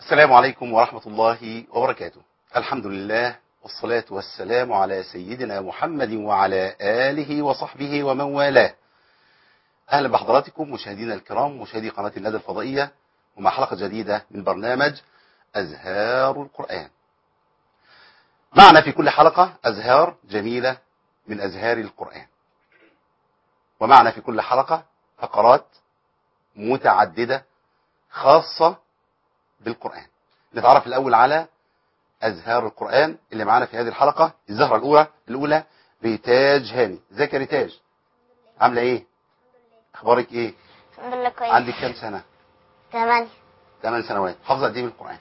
السلام عليكم ورحمة الله وبركاته الحمد لله والصلاة والسلام على سيدنا محمد وعلى آله وصحبه ومن والاه أهلا بحضراتكم مشاهدينا الكرام مشاهدي قناة الندى الفضائية ومع حلقة جديدة من برنامج أزهار القرآن معنا في كل حلقة أزهار جميلة من أزهار القرآن ومعنا في كل حلقة فقرات متعددة خاصة بالقرآن نتعرف الأول على أزهار القرآن اللي معانا في هذه الحلقة الزهرة الأولى الأولى ريتاج هاني ازيك يا ريتاج عاملة إيه أخبارك إيه الحمد لله كويس عندك كام سنة تمانية 8 سنوات حافظة قد إيه من القرآن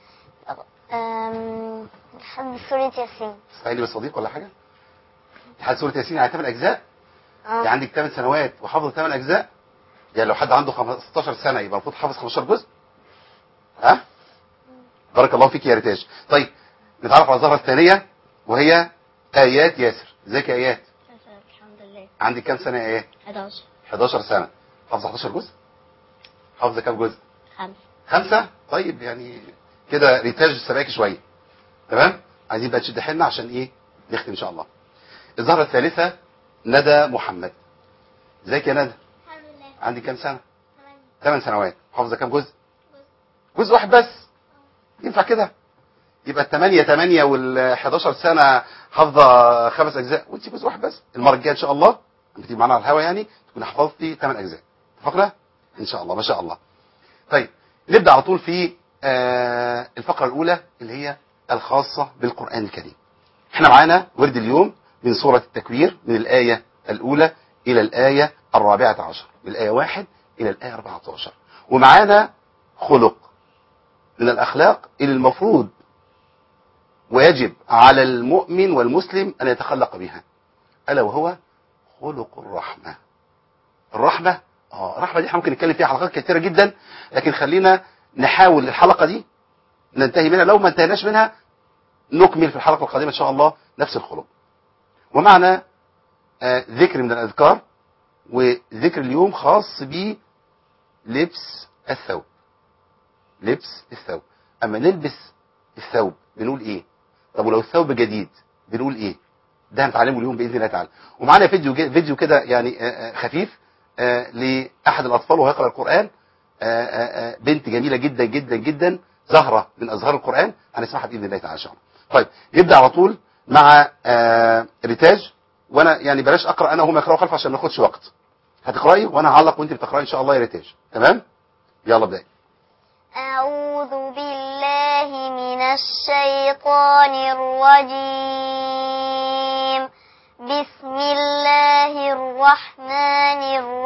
أم، لحد سورة ياسين تسألي بصديق ولا حاجة لحد سورة ياسين يعني 8 أجزاء اه يعني عندك 8 سنوات وحافظ 8 أجزاء يعني لو حد عنده 15 سنة يبقى المفروض حافظ 15 جزء ها بارك الله فيك يا ريتاج طيب نتعرف على الزهرة الثانية وهي آيات ياسر ازيك يا آيات الحمد لله عندك كام سنة يا آيات 11 11 سنة حافظة 11 جزء حافظة كام جزء خمسة خمسة طيب يعني كده ريتاج سباكي شوية تمام عايزين بقى تشد حيلنا عشان ايه نختم ان شاء الله الزهرة الثالثة ندى محمد ازيك يا ندى الحمد لله عندي كام سنة 8 سنوات حافظة كام جزء جزء واحد بس ينفع كده يبقى الثمانية ثمانية وال 11 سنة حافظة خمس أجزاء وأنت جزء واحد بس المرة الجاية إن شاء الله لما تيجي معانا على الهوا يعني تكون حفظتي ثمان أجزاء اتفقنا؟ إن شاء الله ما شاء الله طيب نبدأ على طول في آه الفقرة الأولى اللي هي الخاصة بالقرآن الكريم احنا معانا ورد اليوم من سورة التكوير من الآية الأولى إلى الآية الرابعة عشر من الآية واحد إلى الآية 14 ومعانا خلق من الأخلاق اللي المفروض ويجب على المؤمن والمسلم أن يتخلق بها ألا وهو خلق الرحمة الرحمة اه الرحمة دي احنا ممكن نتكلم فيها حلقات كثيرة جدا لكن خلينا نحاول الحلقة دي ننتهي منها لو ما انتهيناش منها نكمل في الحلقة القادمة إن شاء الله نفس الخلق ومعنا آه ذكر من الأذكار وذكر اليوم خاص بلبس الثوب لبس الثوب اما نلبس الثوب بنقول ايه طب ولو الثوب جديد بنقول ايه ده هنتعلمه اليوم باذن الله تعالى ومعانا فيديو فيديو كده يعني آه، آه، خفيف آه، لاحد الاطفال وهو يقرا القران آه، آه، آه، بنت جميله جدا جدا جدا زهره من ازهار القران هنسمعها باذن الله تعالى ان شاء الله طيب نبدا على طول مع آه، ريتاج وانا يعني بلاش اقرا انا وهم يقراوا خلف عشان ما ناخدش وقت هتقراي وانا هعلق وانت بتقراي ان شاء الله يا ريتاج تمام يلا ابدأي أعوذ بالله من الشيطان الرجيم بسم الله الرحمن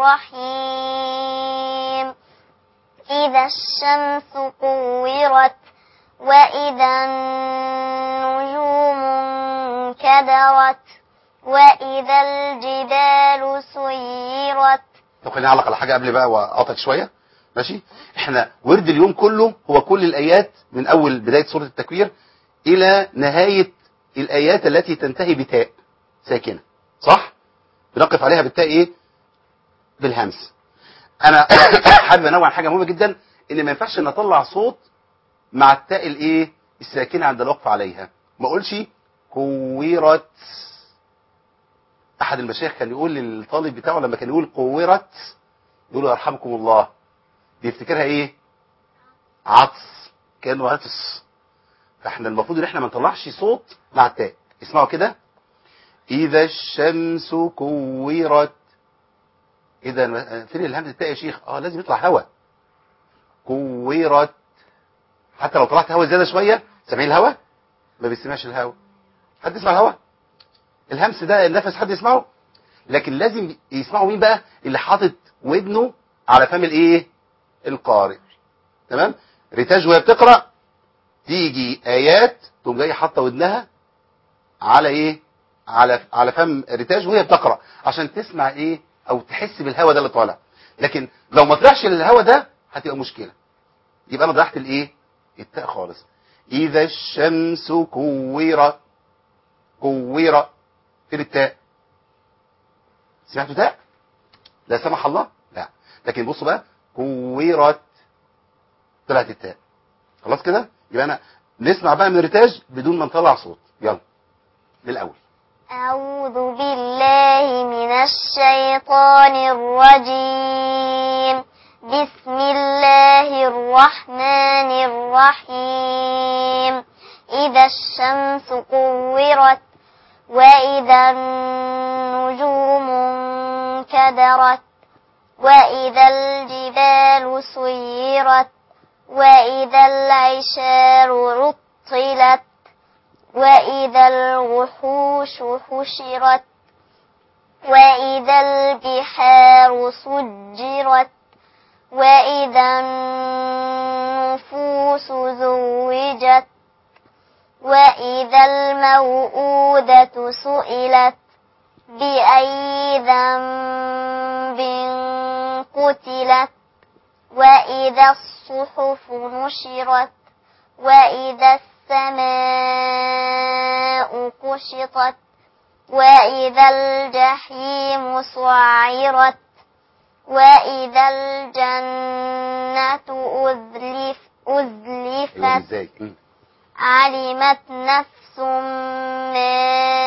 الرحيم إذا الشمس كورت وإذا النجوم انكدرت وإذا الجبال سيرت طب خليني اعلق على حاجه قبل بقى واقاطعك شويه ماشي احنا ورد اليوم كله هو كل الايات من اول بدايه سوره التكوير الى نهايه الايات التي تنتهي بتاء ساكنه صح بنقف عليها بالتاء ايه بالهمس انا حابب انوه عن حاجه مهمه جدا ان ما ينفعش نطلع صوت مع التاء الايه الساكنه عند الوقف عليها ما اقولش كورت احد المشايخ كان يقول للطالب بتاعه لما كان يقول قورت يقول له يرحمكم الله بيفتكرها ايه عطس كانه عطس فاحنا المفروض ان احنا ما نطلعش صوت مع التاء اسمعوا كده اذا الشمس كورت اذا فين الهمزه التاء يا شيخ اه لازم يطلع هوا كورت حتى لو طلعت هوا زياده شويه سامعين الهوا ما بيسمعش الهوا حد يسمع الهوا الهمس ده النفس حد يسمعه لكن لازم يسمعوا مين بقى اللي حاطط ودنه على فم الايه القارئ تمام ريتاج وهي بتقرا تيجي ايات تقوم جايه حاطه ودنها على ايه على على فم ريتاج وهي بتقرا عشان تسمع ايه او تحس بالهواء ده اللي طالع لكن لو ما طلعش الهواء ده هتبقى مشكله يبقى انا ضيعت الايه التاء خالص اذا الشمس كورت كورت فين التاء سمعتوا تاء لا سمح الله لا لكن بصوا بقى كورت طلعت التاء خلاص كده يبقى انا نسمع بقى من ريتاج بدون ما نطلع صوت يلا من الاول أعوذ بالله من الشيطان الرجيم بسم الله الرحمن الرحيم إذا الشمس كورت وإذا النجوم انكدرت وإذا الجبال سيرت وإذا العشار عطلت وإذا الوحوش حشرت وإذا البحار سجرت وإذا النفوس زوجت وإذا الموءودة سئلت بأي ذنب قتلت وإذا الصحف نشرت وإذا السماء كشطت وإذا الجحيم سعرت وإذا الجنة أزلف ايوه أزلفت ازاي مم. علمت نفس ما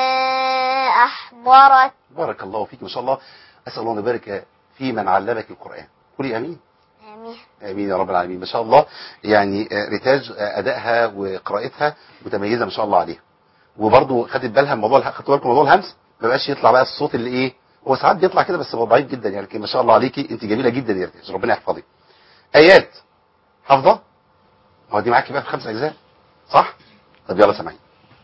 أحضرت بارك الله فيك ما شاء الله اسال الله ان يبارك في من علمك القران قولي امين آمين امين يا رب العالمين ما شاء الله يعني آه، ريتاج آه، ادائها وقراءتها متميزه ما شاء الله عليها وبرضه خدت بالها من موضوع الح- خدتوا بالكم من موضوع الهمس ما بقاش يطلع بقى الصوت اللي ايه هو ساعات بيطلع كده بس هو ضعيف جدا يعني لكن ما شاء الله عليكي انت جميله جدا يا ريتاج ربنا يحفظك ايات حافظه هو دي معاكي بقى في خمس اجزاء صح طب يلا سامعين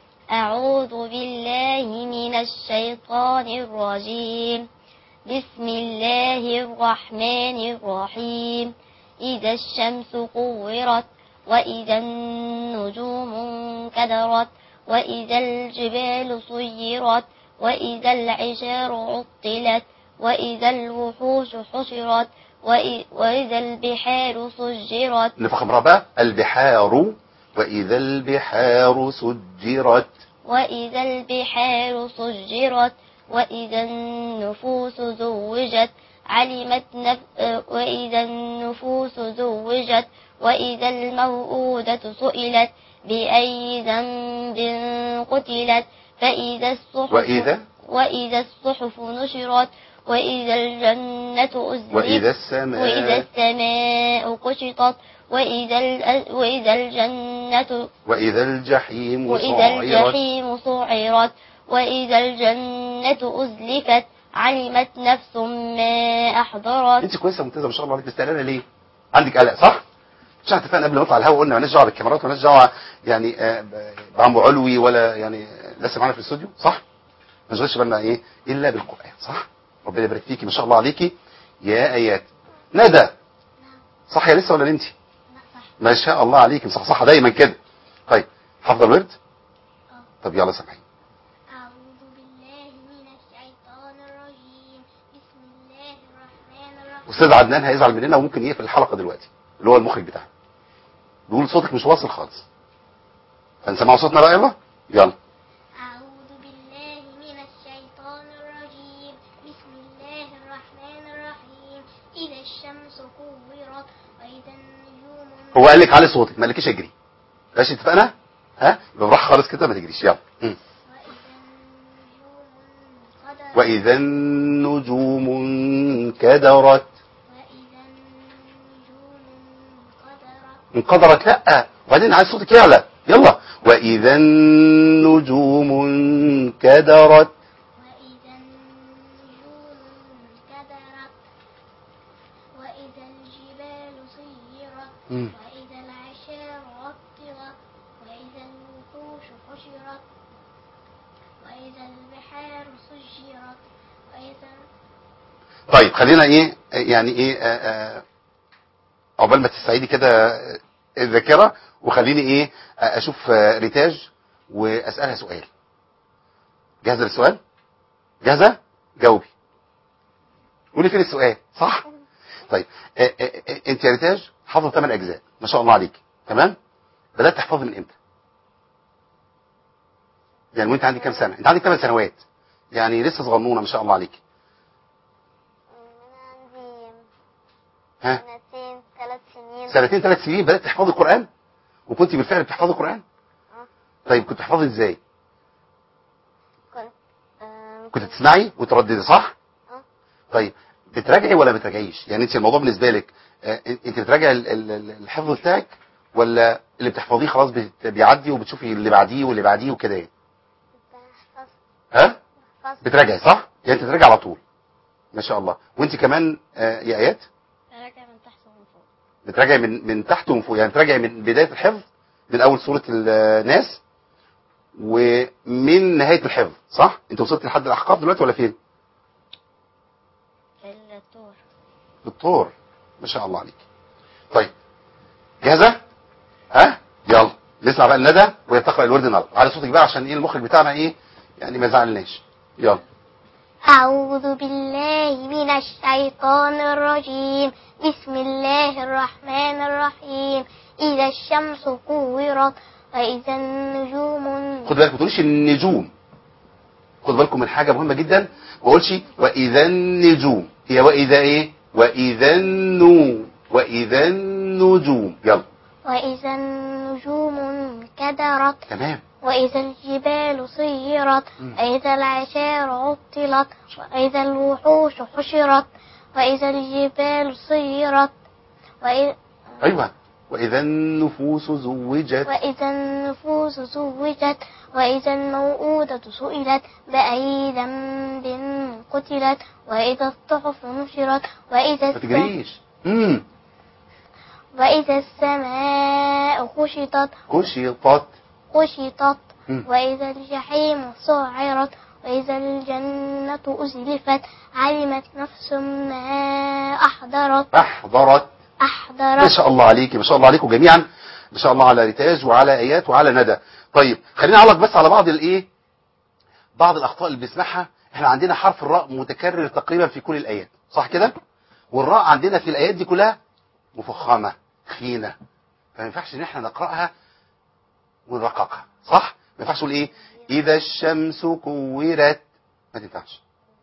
أعوذ بالله من الشيطان الرجيم بسم الله الرحمن الرحيم إذا الشمس كورت وإذا النجوم انكدرت وإذا الجبال سيرت وإذا العشار عطلت وإذا الوحوش حشرت وإ- وإذا البحار سجرت نفخ امرأة بقى البحار واذا البحار سجرت وإذا البحار سجرت وإذا النفوس زوجت علمت نف... وإذا النفوس زوجت وإذا الموءودة سئلت بأي ذنب قتلت فإذا الصحف وإذا وإذا الصحف نشرت وإذا الجنة أزلفت واذا السماء وإذا السماء كشطت وإذا ال... وإذا الجنة واذا الجحيم وإذا سعرت الجحيم سعرت وإذا الجنة أزلفت علمت نفس ما أحضرت انت كويسه ممتازه ما شاء الله عليك بس قلقانه ليه؟ عندك قلق صح؟ مش احنا اتفقنا قبل ما نطلع الهوا قلنا مالناش دعوه بالكاميرات ومالناش دعوه يعني آه، ب- بعمو علوي ولا يعني آه، لسه معانا في الاستوديو صح؟ ما نشغلش بالنا ايه؟ الا بالقران صح؟ ربنا يبارك فيكي ما شاء الله عليكي يا ايات ندى صح يا لسه ولا انت؟ ما شاء الله عليك مصحصحه دايما كده طيب حافظه الورد؟ طب يلا سامحين أعوذ بالله من الشيطان الرجيم بسم الله الرحمن الرحيم استاذ عدنان هيزعل مننا وممكن يقفل الحلقه دلوقتي اللي هو المخرج بتاعنا بيقول صوتك مش واصل خالص هنسمعوا صوتنا بقى يلا يلا أعوذ بالله من الشيطان الرجيم بسم الله الرحمن الرحيم إذا الشمس كورت وإذا النجوم هو قال لك علي صوتك ما قالكيش اجري ماشي اتفقنا ها يبقى براحه خالص كده ما تجريش يلا مم. وإذا واذا النجوم انقدرت النجوم انكدرت وإذا النجوم انقدرت انقدرت لا وبعدين عايز صوتك يعلى يلا واذا النجوم انكدرت وإذا النجوم انكدرت وإذا الجبال سيرت مم. وإذا العشار عطلت وإذا الوحوش حشرت وإذا البحار سجرت وإذا طيب خلينا ايه يعني ايه آه، آه، عقبال ما تستعيدي كده الذاكره وخليني ايه آه، اشوف آه، ريتاج واسالها سؤال جاهزه للسؤال جاهزه جاوبي قولي فين السؤال صح طيب آه، آه، آه، انت يا ريتاج حافظه 8 اجزاء ما شاء الله عليك تمام بدات تحفظي من امتى يعني وانت عندك كام سنه انت عندك 8 سنوات يعني لسه صغنونه ما شاء الله عليك أنا عندي ها سنتين ثلاث سنين سنتين ثلاث سنين بدات تحفظي القران وكنت بالفعل بتحفظي القران طيب كنت بتحفظي ازاي كنت آم، كنت تسمعي وترددي صح آه. طيب بتراجعي ولا ما بتراجعيش يعني انت الموضوع بالنسبه لك آه، انت بتراجعي ال- ال- ال- الحفظ بتاعك ولا اللي بتحفظيه خلاص بت- بيعدي وبتشوفي اللي بعديه واللي بعديه وكده يعني بحفظ ها بحفظ بتراجعي صح يعني انت بتراجعي على طول ما شاء الله وانت كمان آه، يا ايات راجع من تحت ومن فوق بتراجعي من من تحت ومن فوق يعني بتراجعي من بدايه الحفظ من اول سوره الناس ومن نهايه الحفظ صح انت وصلت لحد الاحقاف دلوقتي ولا فين في الطور دكتور ما شاء الله عليك طيب جاهزه ها يلا نسمع بقى الندى وهي بتقرا الورد النهارده على صوتك بقى عشان ايه المخرج بتاعنا ايه يعني ما زعلناش يلا أعوذ بالله من الشيطان الرجيم بسم الله الرحمن الرحيم إذا الشمس كورت وإذا النجوم خد بالك ما تقولش النجوم خد بالكم من حاجه مهمه جدا ما اقولش واذا النجوم هي واذا ايه واذا النو واذا النجوم يلا وإذا النجوم انكدرت تمام وإذا الجبال سيرت مم. وإذا العشار عطلت وإذا الوحوش حشرت وإذا الجبال سيرت وإذا, ايوه واذا النفوس زوجت وإذا النفوس زوجت وإذا الموءودة سئلت بأي ذنب قتلت وإذا الصحف نشرت وإذا ما السماء تجريش امم وإذا السماء خشطت كشطت خشطت مم. وإذا الجحيم سعرت وإذا الجنة أزلفت علمت نفس ما أحضرت احضرت ما أحضرت شاء الله عليك ما شاء الله عليكم جميعا ما شاء الله على ريتاج وعلى ايات وعلى ندى طيب خلينا اعلق بس على بعض الايه بعض الاخطاء اللي بنسمعها احنا عندنا حرف الراء متكرر تقريبا في كل الايات صح كده والراء عندنا في الايات دي كلها مفخمه خينه فما ينفعش ان احنا نقراها ونرققها صح ما ينفعش نقول ايه اذا الشمس كورت ما تنفعش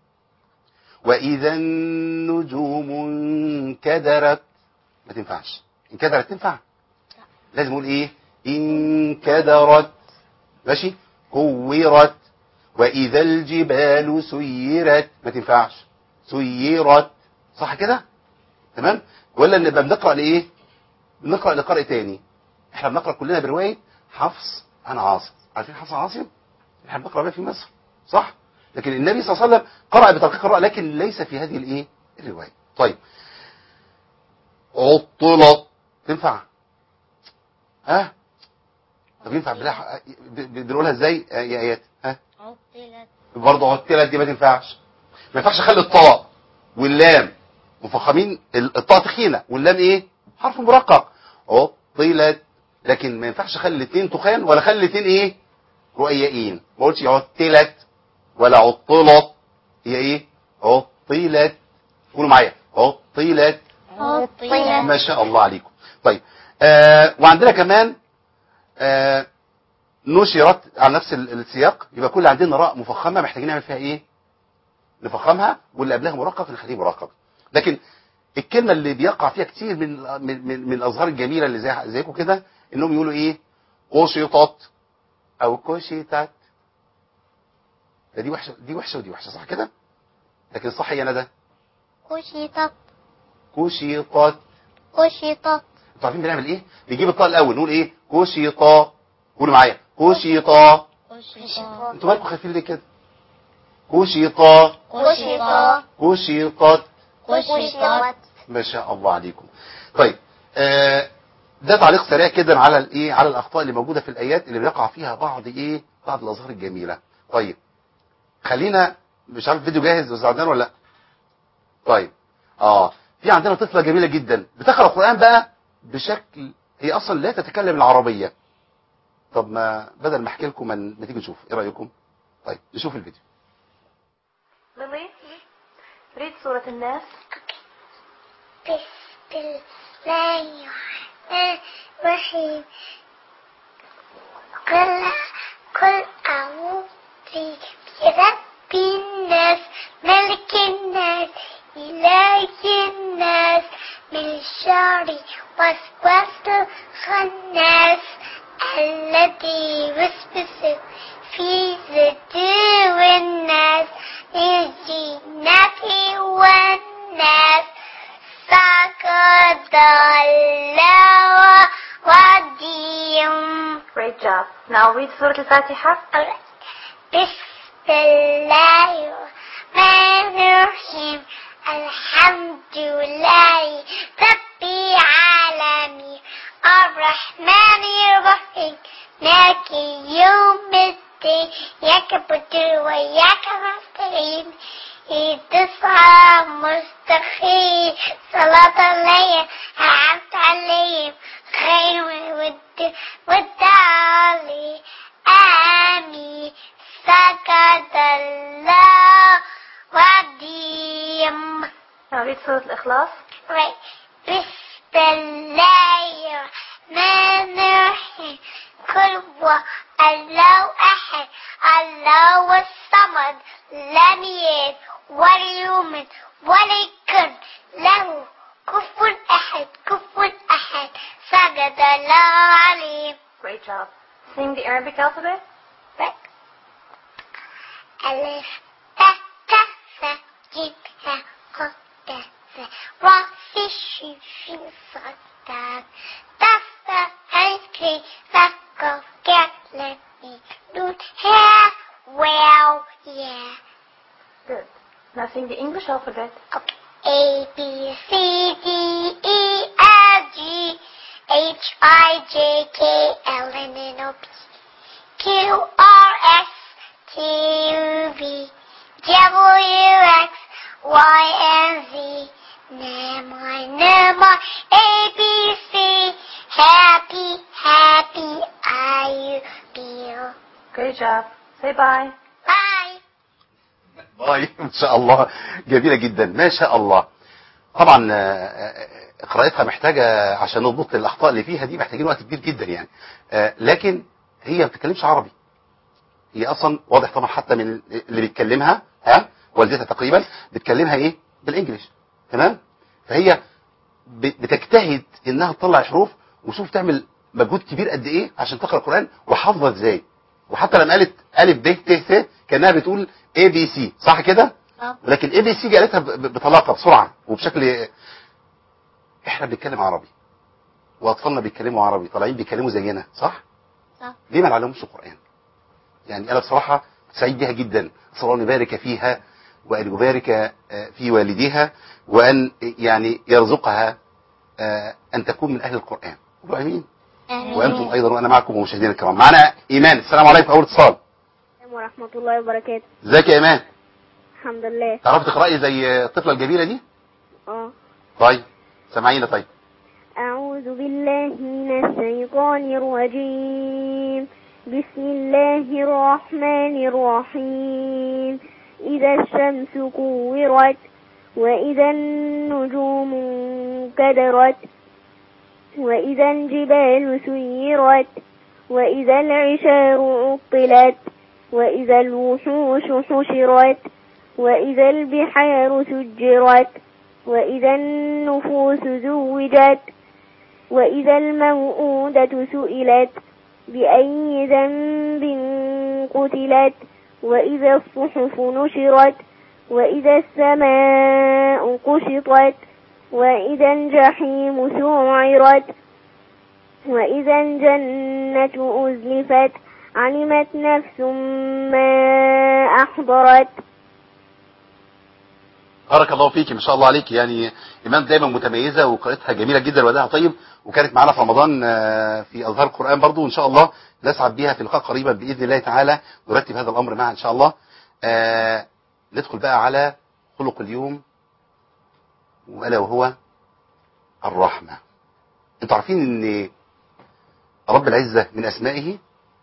واذا النجوم انكدرت ما تنفعش انكدرت تنفع لازم نقول ايه انكدرت ماشي كورت واذا الجبال سيرت ما تنفعش سيرت صح كده تمام ولا نبقى بنقرا لايه بنقرا لقارئ تاني احنا بنقرا كلنا بروايه حفص عن عاصم عارفين حفص عن عاصم احنا بنقرا بيها في مصر صح لكن النبي صلى الله عليه وسلم قرأ بترقيق الراء لكن ليس في هذه الايه الروايه طيب عطلت تنفع ها طب ينفع بلا ب- ب- بنقولها ازاي آه، يا ايات ها عطلت برضه عطلت دي ما تنفعش ما ينفعش اخلي الطاء واللام مفخمين ال- الطاء تخينه واللام ايه حرف مرقق عطلت لكن ما ينفعش اخلي الاثنين تخان ولا اخلي الاثنين ايه رؤيئين ما قلتش عطلت ولا عطلت هي ايه عطلت قولوا معايا عطلت عطلت ما شاء الله عليكم طيب آه وعندنا كمان آه نشرت على نفس ال- السياق يبقى كل عندنا راء مفخمه محتاجين نعمل فيها ايه نفخمها واللي قبلها مرقق نخليه مرقق لكن الكلمه اللي بيقع فيها كتير من من من, من الازهار الجميله اللي زي زيكم كده انهم يقولوا ايه قشطت او كشطت دي وحشه دي وحشه ودي وحشه صح كده لكن الصح هي ندى خشطت كشطت خشطت انتوا عارفين بنعمل ايه بنجيب الطاء الاول نقول ايه كشطا قولوا معايا كشطا قشطة انتوا مالكم خايفين ليه كده كشطا قشطة كشطت خشطت ما شاء الله عليكم طيب آه ده تعليق سريع كده على الايه على الاخطاء اللي موجوده في الايات اللي بيقع فيها بعض ايه بعض الازهار الجميله طيب خلينا مش عارف الفيديو جاهز يا استاذ عدنان ولا لا طيب اه في عندنا طفله جميله جدا بتقرا القران بقى بشكل هي اصلا لا تتكلم العربيه طب ما بدل ما احكي لكم ما ما تيجي نشوف ايه رايكم طيب نشوف الفيديو ليلي ريد سورة الناس بسم الله الرحمن الرحيم قل قل أعوذ برب الناس ملك الناس إله الناس من شر وسواس الخناس الذي يوسوس في صدور الناس من الجنة والناس سقط الله وديهم Great job. Now read Surah Al-Fatiha. بسم الله الرحمن الرحيم الحمد لله رب العالمين الرحمن الرحيم مالك يوم الدين إياك نعبد وإياك نستعين اهدنا المستقيم صراط الذين أنعمت عليهم غير المغضوب والضالين آمين سكت الله وديم Now read Surah Al-Ikhlas. Right. بسم الله الرحمن الرحيم قل هو الله أحد الله الصمد لم يلد ولم يولد ولم يكن له كفوا أحد كفوا أحد سجد الله عليه Great job. Sing the Arabic alphabet. Right. ألف باء تاء ثاء جيم هاء قاف دال ثاء راء في شين شين صاد دال تاء ثاء عين كري ثاء قاف كاف لام ميم نون هاء واو yeah Good. Now sing the English alphabet. Okay. A B C D E F G H I J K L M N O P Q R S T U V W X Y and Z Nemo Nemo A B C Happy Happy I U B O Great job. Say bye. Bye باي ان شاء الله جميله جدا ما شاء الله طبعا آه، آه، قراءتها محتاجه عشان نضبط الاخطاء اللي فيها دي محتاجين وقت كبير جدا يعني آه، لكن هي ما بتتكلمش عربي هي اصلا واضح طبعا حتى من اللي بيتكلمها ها والدتها تقريبا بتكلمها ايه بالانجلش تمام فهي ب- بتجتهد انها تطلع الحروف وشوف تعمل مجهود كبير قد ايه عشان تقرا القران وحافظه ازاي وحتى لما قالت الف ب ت ث كانها بتقول اي بي سي صح كده آه. لكن اي بي سي قالتها ب- ب- بطلاقه بسرعه وبشكل احنا بنتكلم عربي واطفالنا بيتكلموا عربي طالعين بيتكلموا زينا صح صح. ليه ما نعلمهمش القران يعني انا بصراحه سعيد بها جدا اسال الله ان يبارك فيها وان يبارك آه، في والديها وان يعني يرزقها آه، ان تكون من اهل القران قولوا امين وانتم ايضا وانا معكم ومشاهدينا الكرام معنا ايمان السلام عليكم اول اتصال ورحمة الله وبركاته ازيك يا ايمان الحمد لله تعرفي تقراي زي الطفله الجميله دي اه طيب سامعينا طيب أعوذ بالله من الشيطان الرجيم بسم الله الرحمن الرحيم إذا الشمس كورت وإذا النجوم انكدرت وإذا الجبال سيرت وإذا العشار عطلت وإذا الوحوش حشرت وإذا البحار سجرت وإذا النفوس زوجت وإذا الموءودة سئلت بأي ذنب قتلت وإذا الصحف نشرت وإذا السماء كشطت وإذا الجحيم سعرت وإذا الجنة أزلفت علمت نفس ما أحضرت بارك الله فيك ما شاء الله عليك يعني ايمان دايما متميزه وقراءتها جميله جدا وادائها طيب وكانت معانا في رمضان آه، في اظهار القران برضو وان شاء الله نسعد بها في لقاء قريبا باذن الله تعالى نرتب هذا الامر معها ان شاء الله آه، ندخل بقى على خلق اليوم والا وهو الرحمه انتوا عارفين ان رب العزه من اسمائه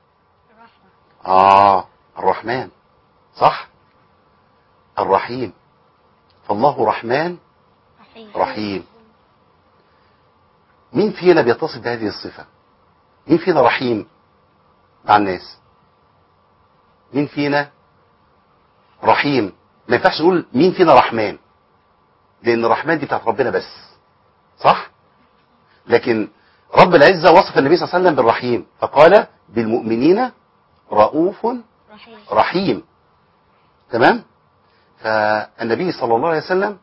اه الرحمن صح الرحيم فالله رحمن رحيم رحيم مين فينا بيتصف بهذه الصفة مين فينا رحيم مع الناس مين فينا رحيم ما ينفعش نقول مين فينا رحمن لان الرحمن دي بتاعت ربنا بس صح لكن رب العزة وصف النبي صلى الله عليه وسلم بالرحيم فقال بالمؤمنين رؤوف رحيم رحيم تمام فالنبي صلى الله عليه وسلم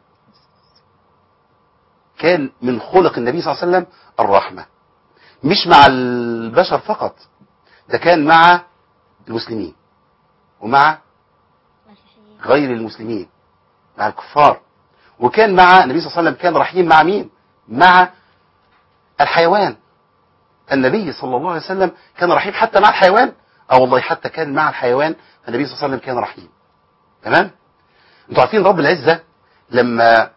كان من خلق النبي صلى الله عليه وسلم الرحمة مش مع البشر فقط ده كان مع المسلمين ومع مسيحيين غير المسلمين مع الكفار وكان مع النبي صلى الله عليه وسلم كان رحيم مع مين مع الحيوان النبي صلى الله عليه وسلم كان رحيم حتى مع الحيوان اه والله حتى كان مع الحيوان النبي صلى الله عليه وسلم كان رحيم تمام انتوا عارفين رب العزة لما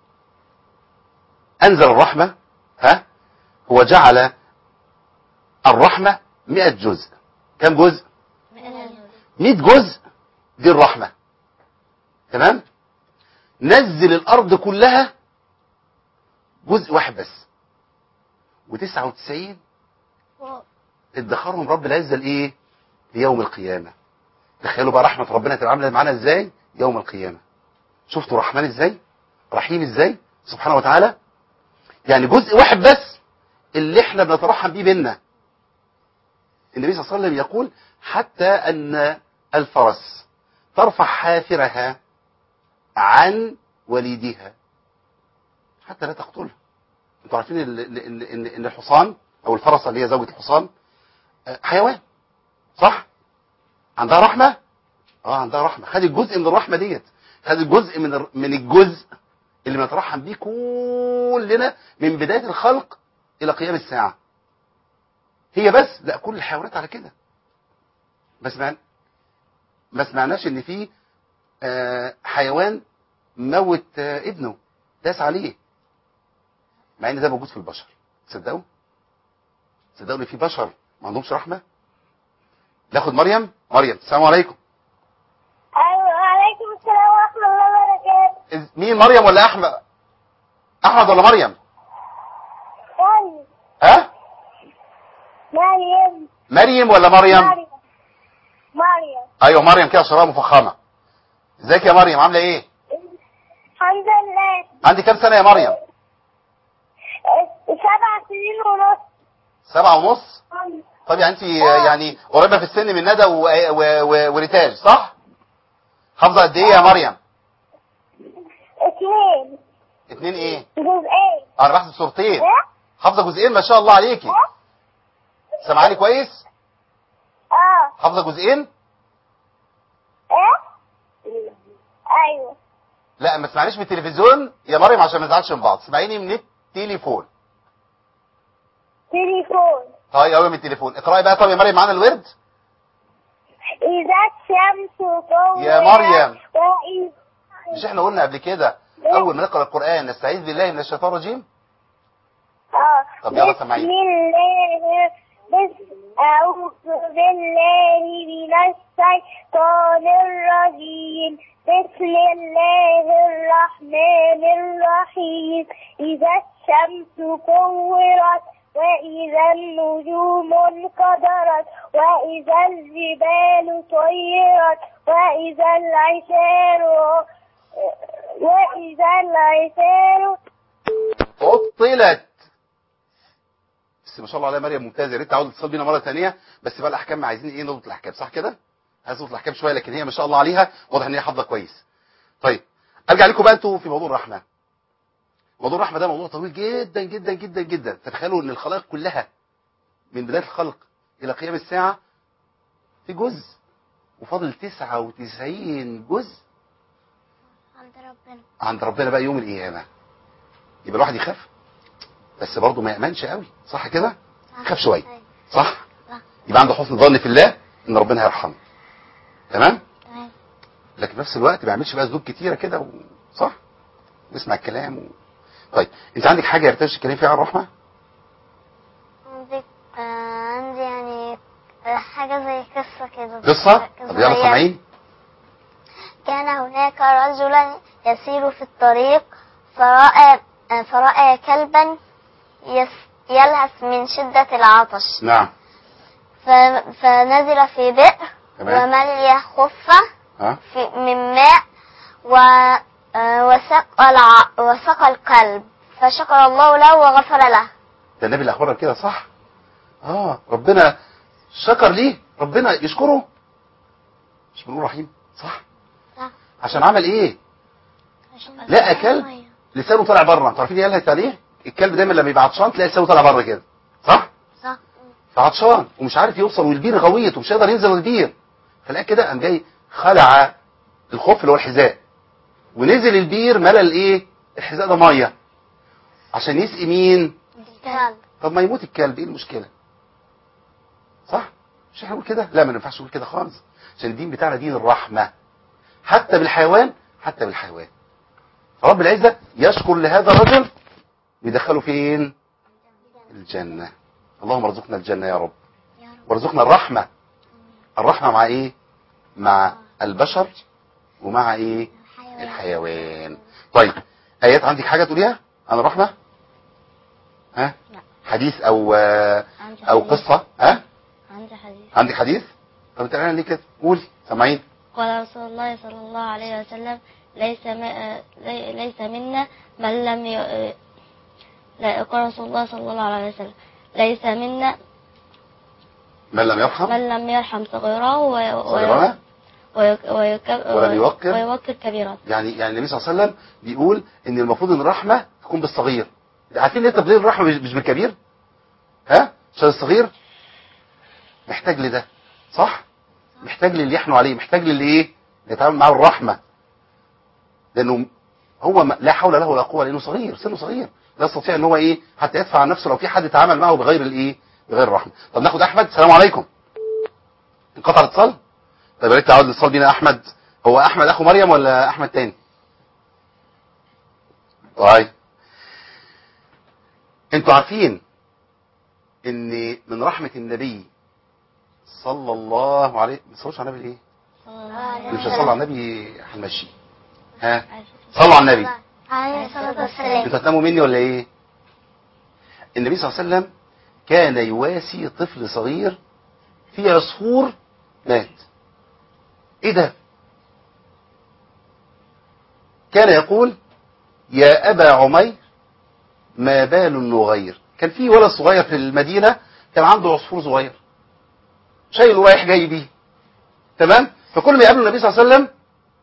انزل الرحمة ها هو جعل الرحمة مئة جزء كم جزء مئة جزء دي الرحمة تمام نزل الارض كلها جزء واحد بس وتسعة وتسعين ادخرهم رب العزة لايه ليوم القيامة تخيلوا بقى رحمة ربنا تبقى عاملة معانا ازاي يوم القيامة شفتوا رحمن ازاي رحيم ازاي سبحانه وتعالى يعني جزء واحد بس اللي احنا بنترحم بيه بينا النبي صلى الله عليه وسلم يقول حتى ان الفرس ترفع حافرها عن وليدها حتى لا تقتلها انتوا عارفين ال- ال- ال- ان ان الحصان او الفرسه اللي هي زوجة الحصان آه، حيوان صح عندها رحمة اه عندها رحمة خدت جزء من الرحمة ديت خدت جزء من الر- من الجزء اللي بنترحم بيه كلنا من بداية الخلق الى قيام الساعة هي بس لا كل الحيوانات على كده بس ما ما سمعناش ان في آه، حيوان موت آه، ابنه داس عليه مع ان ده موجود في البشر تصدقوا تصدقوا ان في بشر ما عندهمش رحمه ناخد مريم مريم السلام عليكم أيوة وعليكم السلام ورحمة الله وبركاته إز- مين مريم ولا احمد احمد ولا مريم مريم ها مريم مريم ولا مريم مريم مريم ايوه مريم كده شرايها مفخمه ازيك يا مريم عامله ايه الحمد لله عندي كام سنه يا مريم سبع سنين ونص سبعة ونص طب يعني انت يعني قريبه في السن من ندى و- و- و- وريتاج صح حافظه قد ايه يا مريم اثنين اتنين ايه جزئين انا بحسب صورتين ايه؟ حافظه جزئين ما شاء الله عليكي سامعاني كويس اه حافظه جزئين ايه؟ ايوه لا ما تسمعنيش من التلفزيون يا مريم عشان ما نزعلش من بعض اسمعيني من التليفون تليفون طيب قوي من التليفون اقراي بقى طب يا مريم معانا الورد إذا الشمس كورت يا مريم. وإذا مش احنا قلنا قبل كده اول ما نقرا القران نستعيذ بالله من الشيطان الرجيم آه. طب يلا بسم سمعيني. الله بس أعوذ بالله من الشيطان الرجيم بسم الله الرحمن الرحيم إذا الشمس كورت وإذا النجوم انقدرت وإذا الجبال طيرت وإذا العشار وإذا العشار عطلت بس ما شاء الله عليها مريم ممتازه يا ريت تعود تتصل بينا مره ثانيه بس بقى الاحكام عايزين ايه نضبط الاحكام صح كده عايز نضبط الاحكام شويه لكن هي ما شاء الله عليها واضح ان هي حافظه كويس طيب ارجع لكم بقى انتوا في موضوع الرحمه موضوع الرحمه ده موضوع طويل جدا جدا جدا جدا تتخيلوا ان الخلائق كلها من بدايه الخلق الى قيام الساعه في جزء وفاضل 99 جزء عند ربنا عند ربنا بقى يوم القيامه يبقى الواحد يخاف بس برضه ما يامنش قوي صح كده خاف شويه أيوة. صح صح. يبقى عنده حسن ظن في الله ان ربنا هيرحمه تمام تمام لكن في نفس الوقت ما يعملش بقى ذنوب كتيره كده و... صح ويسمع الكلام و... طيب انت عندك حاجه يرتجي تتكلم فيها عن الرحمه عندي آه عندي يعني آه، حاجة زي قصة كده قصه قصة طب يلا صغيرة. سامعين كان هناك رجلا يسير في الطريق فرأى آه، فرأى كلبا يس- يلهث من شدة العطش نعم ف- فنزل في بئر تمام. وملي خفة ها في من ماء و آه، وسقى الع- وسقى الكلب فشكر الله له وغفر له ده النبي اللي اخبرنا كده صح اه ربنا شكر ليه ربنا يشكره مش بنقول رحيم صح صح. عشان عمل ايه لا كلب لسانه طالع بره انتوا عارفين يالها يعني ايه الكلب دايما لما يبقى عطشان تلاقي لسانه طالع بره كده صح صح فعطشان ومش عارف يوصل والبير غويط ومش هيقدر ينزل البير فلاقي كده قام جاي خلع الخف اللي هو الحذاء ونزل البير ملى الايه الحذاء ده ميه عشان يسقي مين الكلب طب ما يموت الكلب ايه المشكله صح مش احنا نقول كده لا ما ينفعش نقول كده خالص عشان الدين بتاعنا دين الرحمه حتى بالحيوان حتى بالحيوان فرب العزه يشكر لهذا الرجل ويدخله فين الجنه اللهم ارزقنا الجنه يا رب يا رب وارزقنا الرحمه الرحمه مع ايه مع البشر ومع ايه حيوان الحيوان طيب ايات عندك حاجه تقوليها عن الرحمه ها لا. حديث او آه، عندي او حديث. قصه ها عندي حديث عندك حديث طب انت ليه كده قولي سامعين قال رسول الله صلى الله عليه وسلم ليس م... لي- ليس منا من لم ي... لا قال رسول الله صلى الله عليه وسلم ليس منا من لم يرحم من لم يرحم صغيره وي... صغيرنا وي... ويك... ولم يوقر. ويوقر كبيرة يعني يعني النبي صلى الله عليه وسلم بيقول ان المفروض ان الرحمه تكون بالصغير عارفين ليه تبذير الرحمه مش مش بالكبير ها عشان الصغير محتاج لده صح محتاج للي يحنوا عليه محتاج للي ايه يتعامل معاه الرحمه لانه هو ما- لا حول له ولا قوه لانه صغير سنه صغير لا يستطيع ان هو ايه حتى يدفع عن نفسه لو في حد تعامل معه بغير الايه بغير الرحمه طب ناخد احمد السلام عليكم انقطع الاتصال طيب يا ريت تعود الاتصال بينا احمد هو احمد اخو مريم ولا احمد تاني طيب انتوا عارفين ان من رحمه النبي صلى الله عليه ما تصلوش على النبي ايه مش هتصلوا على النبي هنمشي ها صلوا على النبي عليه الصلاة والسلام انتوا هتناموا مني ولا ايه النبي صلى الله عليه وسلم كان يواسي طفل صغير في عصفور مات ايه ده كان يقول يا ابا عمير ما بال النغير كان في ولد صغير في المدينه كان عنده عصفور صغير شايله رايح جاي بيه تمام فكل ما يقابل النبي صلى الله عليه وسلم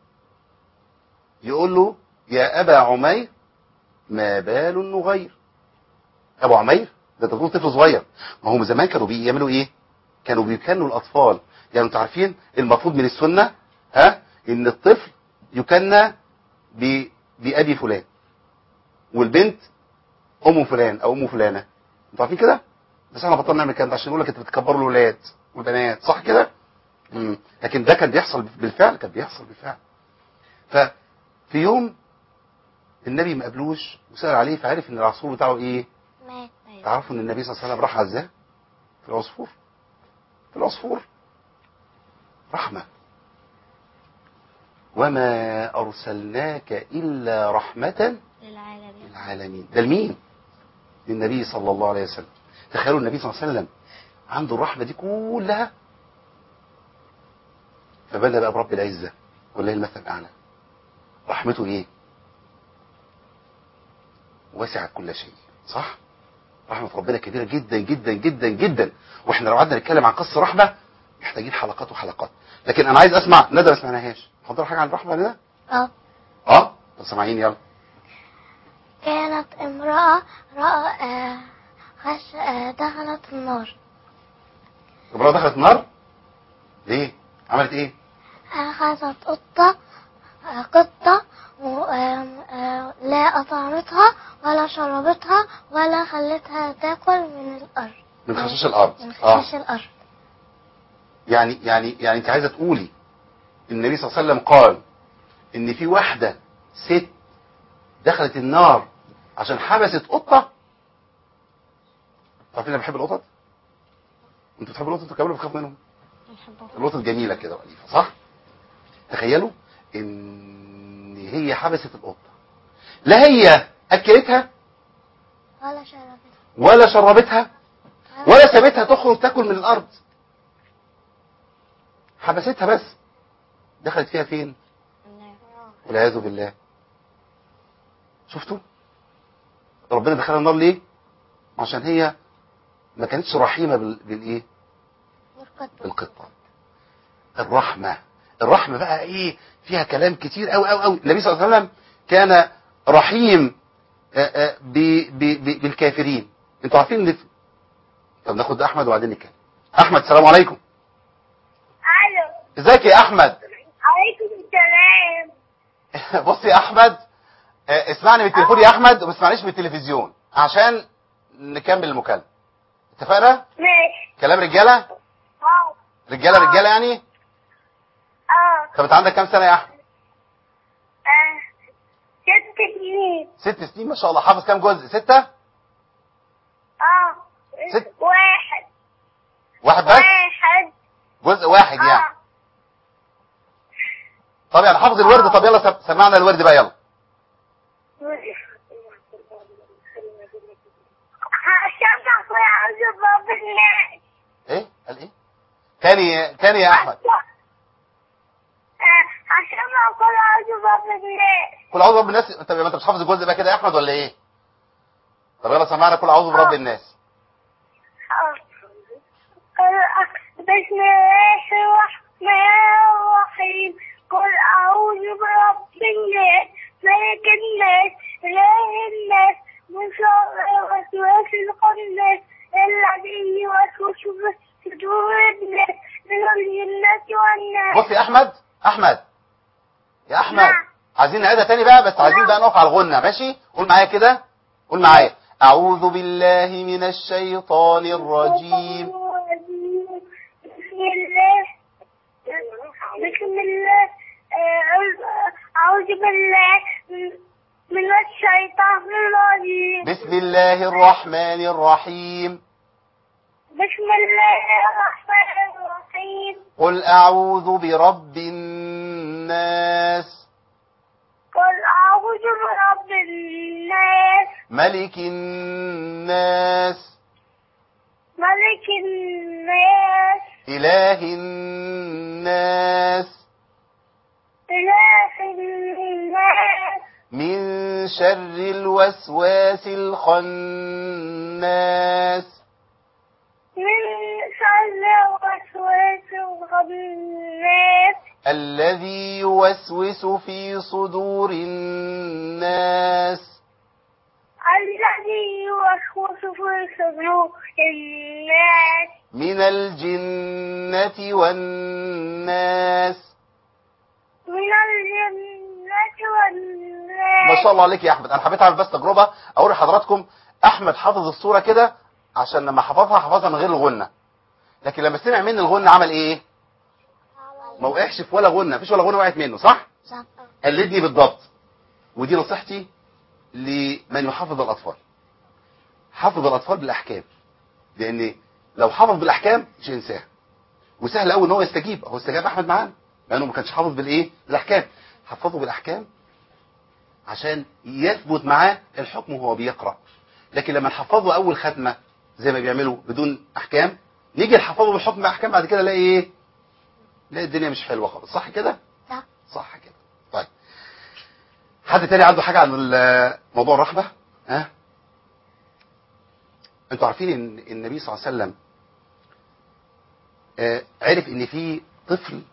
يقول له يا ابا عمير ما بال النغير ابو عمير ده تقول طفل صغير ما هم زمان كانوا بيعملوا ايه كانوا بيكنوا الاطفال يعني انتوا عارفين المفروض من السنه ها ان الطفل يكنى ب- بابي فلان والبنت ام فلان او ام فلانه انتوا عارفين كده بس احنا بطلنا نعمل كده عشان يقول لك انت بتكبروا الولاد والبنات صح كده مم. لكن ده كان بيحصل بالفعل كان بيحصل بالفعل ففي يوم النبي ما قابلوش وسأل عليه فعرف ان العصفور بتاعه ايه مات تعرفوا ان النبي صلى الله عليه وسلم راح عزاه في العصفور في العصفور رحمة وما أرسلناك إلا رحمة للعالمين للعالمين ده لمين للنبي صلى الله عليه وسلم تخيلوا النبي صلى الله عليه وسلم عنده الرحمة دي كلها فبدأ بقى برب العزة والله المثل الأعلى رحمته إيه وسعت كل شيء صح رحمة ربنا كبيرة جدا جدا جدا جدا واحنا لو قعدنا نتكلم عن قصة رحمة محتاجين حلقات وحلقات لكن انا عايز اسمع ندى ما سمعناهاش حضر حاجة عن الرحمة ندى اه اه طب سامعين يلا كانت امرأة رأى آه، خش آه، دخلت النار امرأة دخلت النار ليه عملت ايه أخذت قطة آه، قطة و- آم، آه، لا أطعمتها ولا شربتها ولا خلتها تاكل من الأرض من خشاش الارض من اه خشاش الأرض يعني يعني يعني انت عايزه تقولي النبي صلى الله عليه وسلم قال ان في واحده ست دخلت النار عشان حبست قطه عارفين انا بحب القطط انتوا بتحبوا القطط كمان بتخاف منهم نحبه القطط جميله كده وأليفة صح تخيلوا ان هي حبست القطه لا هي اكلتها ولا شربتها ولا شربتها ولا سابتها تخرج تاكل من الارض حبستها بس دخلت فيها فين والعياذ بالله شفتوا ربنا دخلها النار ليه عشان هي ما كانتش رحيمه بال... بالايه بالقطه الرحمه الرحمه بقى ايه فيها كلام كتير قوي قوي قوي النبي صلى الله عليه وسلم كان رحيم آه، آه، ب... ب... ب... بالكافرين انتوا عارفين ان في- طب ناخد احمد وبعدين نتكلم احمد السلام عليكم الو ازيك يا احمد عليكم السلام بص يا احمد آه، اسمعني من التليفون يا احمد وما تسمعنيش من التلفزيون عشان نكمل المكالمه اتفقنا ماشي كلام رجاله اه رجاله رجاله يعني اه طب انت عندك كام سنه يا احمد اه ست سنين ست سنين ما شاء الله حافظ كام جزء ستة اه ست. واحد واحد بس واحد جزء واحد يعني اه طب يعني حافظ الورد طب يلا سم- سمعنا الورد بقى يلا عشان اخوي عاوز باب الناس ايه قال ايه تاني تاني يا احمد آه، عشان اخوي عاوز باب الناس كل اعوذ برب الناس انت ما انت مش حافظ الجزء بقى كده يا احمد ولا ايه طب يلا سمعنا كل اعوذ برب الناس آه. بسم الله الرحمن الرحيم قل أعوذ برب الناس ملك الناس إله الناس من شر الوسواس الخناس الذي يوسوس في صدور الناس من الجنة والناس بص يا احمد احمد يا احمد نعم. عايزين نعيدها تاني بقى بس عايزين بقى نقف على الغنة ماشي قول معايا كده قول معايا اعوذ بالله من الشيطان الرجيم بسم الله بسم الله آه، أعوذ بالله من الشيطان الرجيم بسم الله الرحمن الرحيم بسم الله الرحمن الرحيم قل اعوذ برب الناس قل أعوذ برب الناس ملك الناس ملك الناس اله الناس إله الناس من شر الوسواس الخناس من شر الوسواس الخناس الذي يوسوس في صدور الناس الذي يوسوس في صدور الناس من الجنة والناس من الجنة والناس ما شاء الله عليك يا احمد انا حبيت اعمل بس تجربه اقول لحضراتكم احمد حافظ الصوره كده عشان لما حفظها حفظها من غير الغنه لكن لما سمع مني الغنه عمل ايه ما وقعش في ولا غنه مفيش ولا غنه وقعت منه صح صح قلدني بالضبط ودي نصيحتي لمن يحفظ الاطفال حفظ الاطفال بالاحكام لان لو حفظ بالاحكام مش هينساها وسهل قوي ان هو يستجيب هو استجاب احمد معانا لانه ما كانش حافظ بالايه بالاحكام حفظه بالاحكام عشان يثبت معاه الحكم وهو بيقرا لكن لما نحفظه اول ختمه زي ما بيعملوا بدون احكام نيجي نحفظه بالحكم باحكام بعد كده نلاقي ايه نلاقي الدنيا مش حلوه خالص صح كده صح صح كده طيب حد تاني عنده حاجه عن ال- موضوع الرحمه ها انتوا عارفين ان النبي صلى الله عليه وسلم آه، عرف ان في طفل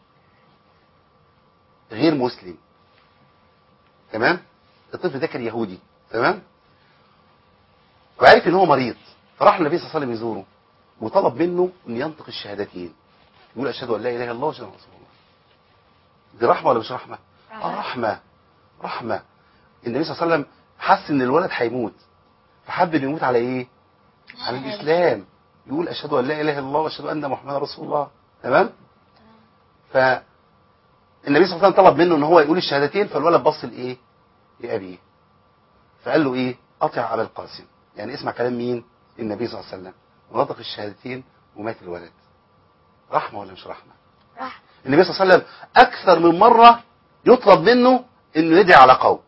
غير مسلم تمام الطفل ده كان يهودي تمام وعرف ان هو مريض فراح النبي صلى الله عليه وسلم يزوره وطلب منه ان ينطق الشهادتين يقول اشهد ان لا اله الا الله واشهد ان محمدا رسول الله دي رحمه ولا مش رحمه اه رحمه رحمه النبي صلى الله عليه وسلم حس ان الولد هيموت فحب انه يموت على ايه على الاسلام يقول اشهد ان لا اله الا الله واشهد ان محمدا رسول الله تمام فالنبي صلى الله عليه وسلم طلب منه ان هو يقول الشهادتين فالولد بص لايه لابيه فقال له ايه اطع ابا القاسم يعني اسمع كلام مين النبي صلى الله عليه وسلم ونطق الشهادتين ومات الولد رحمه ولا مش رحمه رحمة. النبي صلى الله عليه وسلم اكثر من مره يطلب منه انه يدعي على قوم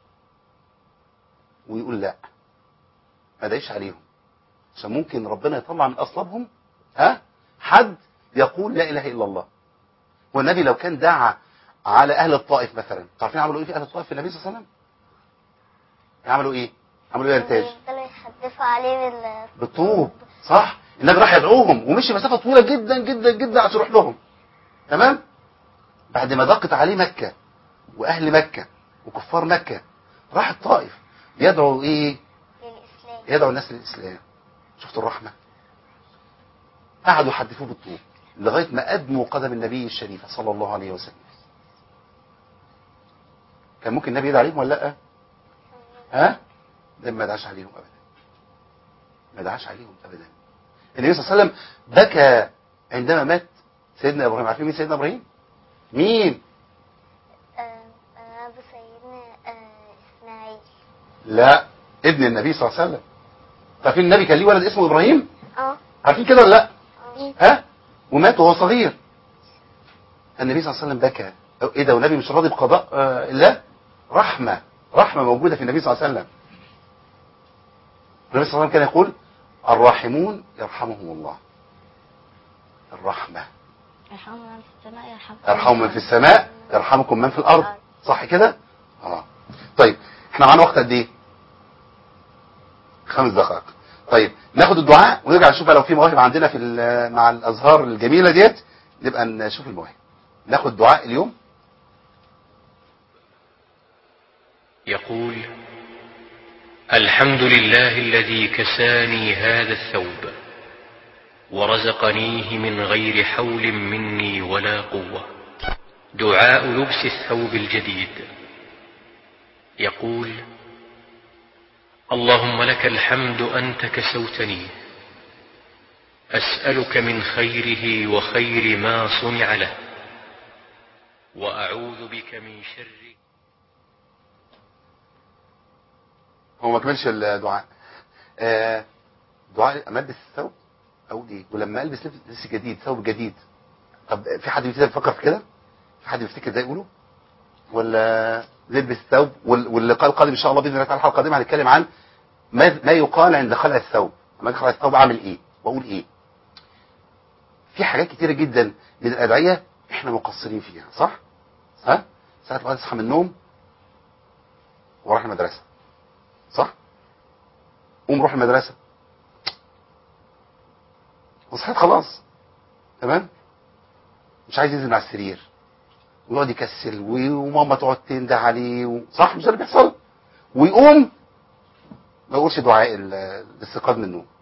ويقول لا ما دعيش عليهم عشان ممكن ربنا يطلع من اصلابهم ها حد يقول لا اله الا الله والنبي لو كان دعا على اهل الطائف مثلا عارفين عملوا ايه في اهل الطائف في النبي صلى الله عليه وسلم عملوا ايه عملوا ايه يا انتاج يفضلوا يخبوا دفع عليه بال بالطوب صح النبي راح يدعوهم ومشي مسافه طويله جدا جدا جدا عشان يروح لهم تمام بعد ما ضاقت عليه مكه واهل مكه وكفار مكه راح الطائف يدعو ايه للإسلام يدعو الناس للاسلام شفتوا الرحمه قعدوا يحدفوه بالطوب لغايه ما ادموا قدم النبي الشريفه صلى الله عليه وسلم كان ممكن النبي يدعي عليهم ولا لا ها ده ما دعاش عليهم ابدا ما دعاش عليهم ابدا النبي صلى الله عليه وسلم بكى عندما مات سيدنا ابراهيم عارفين مين سيدنا ابراهيم مين آه، آه، أبو سيدنا آه، إسماعيل لا ابن النبي صلى الله عليه وسلم عارفين النبي كان ليه ولد اسمه ابراهيم اه عارفين كده ولا لا آه. ها ومات وهو صغير النبي صلى الله عليه وسلم بكى أو ايه ده والنبي مش راضي بقضاء آه الله رحمه رحمه موجوده في النبي صلى الله عليه وسلم النبي صلى الله عليه وسلم كان يقول الراحمون يرحمهم الله الرحمه يرحم من في السماء يرحم يرحم من في السماء يرحمكم من في الارض صح كده اه طيب احنا معانا وقت قد ايه خمس دقائق طيب ناخد الدعاء ونرجع نشوف بقى لو في مواهب عندنا في ال- مع الازهار الجميله ديت نبقى نشوف المواهب ناخد دعاء اليوم يقول الحمد لله الذي كساني هذا الثوب ورزقنيه من غير حول مني ولا قوة دعاء لبس الثوب الجديد يقول اللهم لك الحمد أنت كسوتني أسألك من خيره وخير ما صنع له وأعوذ بك من شره هو ما كملش الدعاء آه دعاء ملبس الثوب اقول ايه ولما البس لبس لبس جديد ثوب جديد طب في حد كده بيفكر في كده في حد بيفتكر ده يقوله ولا نلبس ثوب وال- واللقاء القادم ان شاء الله باذن الله تعالى الحلقه القادمه هنتكلم عن ما ما يقال عند خلع الثوب لما اجي اخلع الثوب اعمل ايه واقول ايه في حاجات كتيره جدا من الادعيه احنا مقصرين فيها صح ها ساعه ما تصحى من النوم وراح المدرسه صح قوم روح المدرسة وصحيت خلاص تمام مش عايز ينزل من على السرير ويقعد يكسل و- وماما تقعد تنده عليه و... صح مش ده اللي بيحصل ويقوم ما يقولش دعاء ال- الاستيقاظ من النوم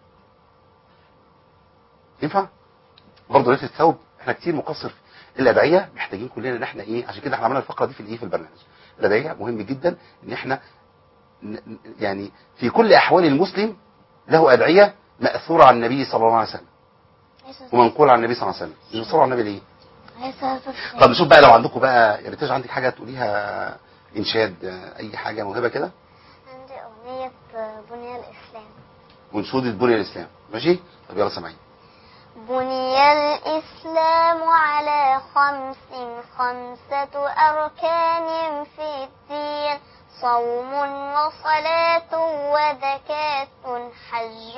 ينفع برضه ليله الثوب احنا كتير مقصر الادعيه محتاجين كلنا ان احنا ايه عشان كده احنا عملنا الفقره دي في الايه في البرنامج الادعيه مهم جدا ان احنا ن- يعني في كل احوال المسلم له ادعيه ماثوره عن النبي صلى الله عليه وسلم ومنقوله عن النبي صلى الله عليه وسلم بيصوروا على النبي ليه عليه الصلاة والسلام. طب نشوف بقى لو عندكم بقى يا ريتاج عندك حاجه تقوليها انشاد آه، اي حاجه موهبه كده عندي أغنية آه، بني الإسلام ونشود بني الاسلام ماشي طب يلا سامعين بني الإسلام على خمس خمسة أركان في الدين صوم وصلاة وزكاة حج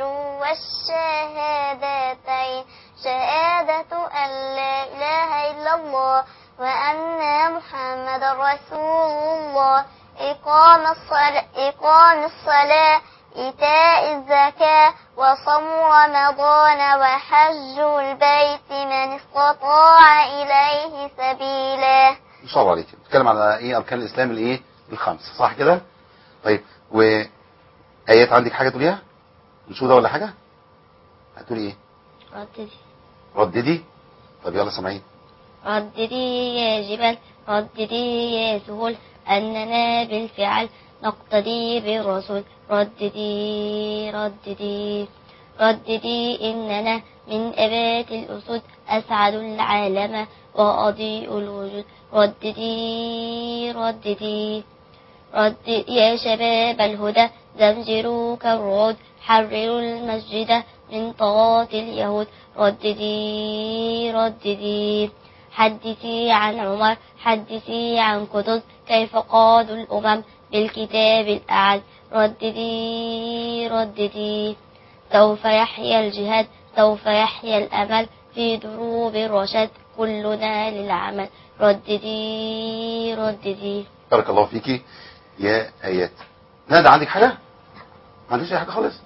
والشهادتين شهادة أن لا إله إلا الله وأن محمد رسول الله إقام الصلاة, إقام الصلاة إيتاء الزكاة وصوم رمضان وحج البيت من استطاع إليه سبيلا ان شاء الله عليك بتتكلم على ايه اركان الاسلام الايه الخمسه صح كده طيب وايات عندك حاجه تقوليها نشوده ولا حاجه هتقولي ايه رددي رددي طب يلا سامعين رددي يا جبال رددي يا سهول أننا بالفعل نقتدي بالرسول رددي رددي رددي إننا من أبات الأسود أسعد العالم وأضيء الوجود رددي رددي ردد يا شباب الهدى زمجروا كالرعود حرروا المسجد من طغاة اليهود رددي رددي حدثي عن عمر حدثي عن قطز كيف قادوا الأمم بالكتاب الأعز رددي رددي سوف يحيا الجهاد سوف يحيا الأمل في دروب الرشاد كلنا للعمل رددي رددي بارك الله فيكي يا ايات ندى عندك حاجه ما عندكش اي حاجه خالص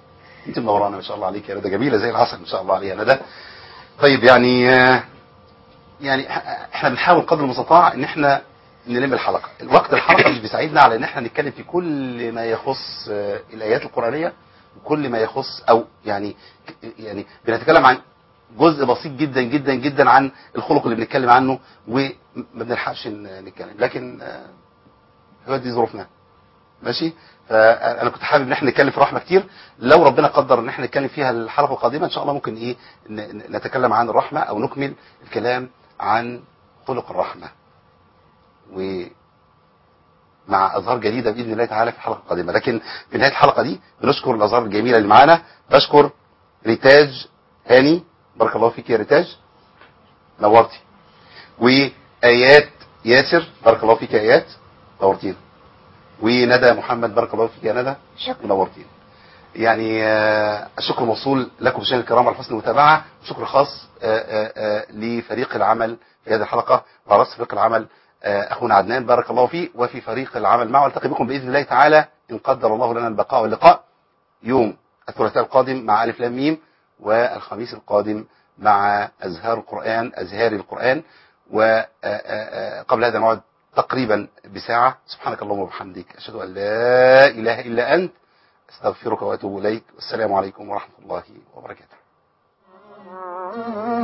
انت منورانا ما شاء الله عليك يا ندى جميله زي العسل ما شاء الله عليها ندى طيب يعني آه، يعني ح- احنا بنحاول قدر المستطاع ان احنا نلم الحلقه الوقت الحلقه مش بيساعدنا على ان احنا نتكلم في كل ما يخص آه، الايات القرانيه وكل ما يخص او يعني يعني بنتكلم عن جزء بسيط جدا جدا جدا عن الخلق اللي بنتكلم عنه وما بنلحقش ن- نتكلم لكن آه، هو دي ظروفنا ماشي فانا كنت حابب ان احنا نتكلم في رحمه كتير لو ربنا قدر ان احنا نتكلم فيها الحلقه القادمه ان شاء الله ممكن ايه ن- ن- نتكلم عن الرحمه او نكمل الكلام عن خلق الرحمه ومع ازهار جديده باذن الله تعالى في الحلقه القادمه لكن في نهايه الحلقه دي بنشكر الازهار الجميله اللي معانا بشكر ريتاج هاني بارك الله فيك يا ريتاج نورتي وايات ياسر بارك الله فيك يا ايات نورتينا وندى محمد بارك الله فيك يا ندى شكرا منورتين يعني آه، الشكر موصول لكم مشاهدينا الكرام على حسن المتابعه شكر خاص آه، آه، آه، لفريق العمل في هذه الحلقه وعلى راس فريق العمل آه، اخونا عدنان بارك الله فيه وفي فريق العمل معه التقي بكم باذن الله تعالى ان قدر الله لنا البقاء واللقاء يوم الثلاثاء القادم مع الف لام ميم والخميس القادم مع ازهار القران ازهار القران وقبل هذا نقعد تقريبا بساعه سبحانك اللهم وبحمدك اشهد ان لا اله الا انت استغفرك واتوب اليك والسلام عليكم ورحمه الله وبركاته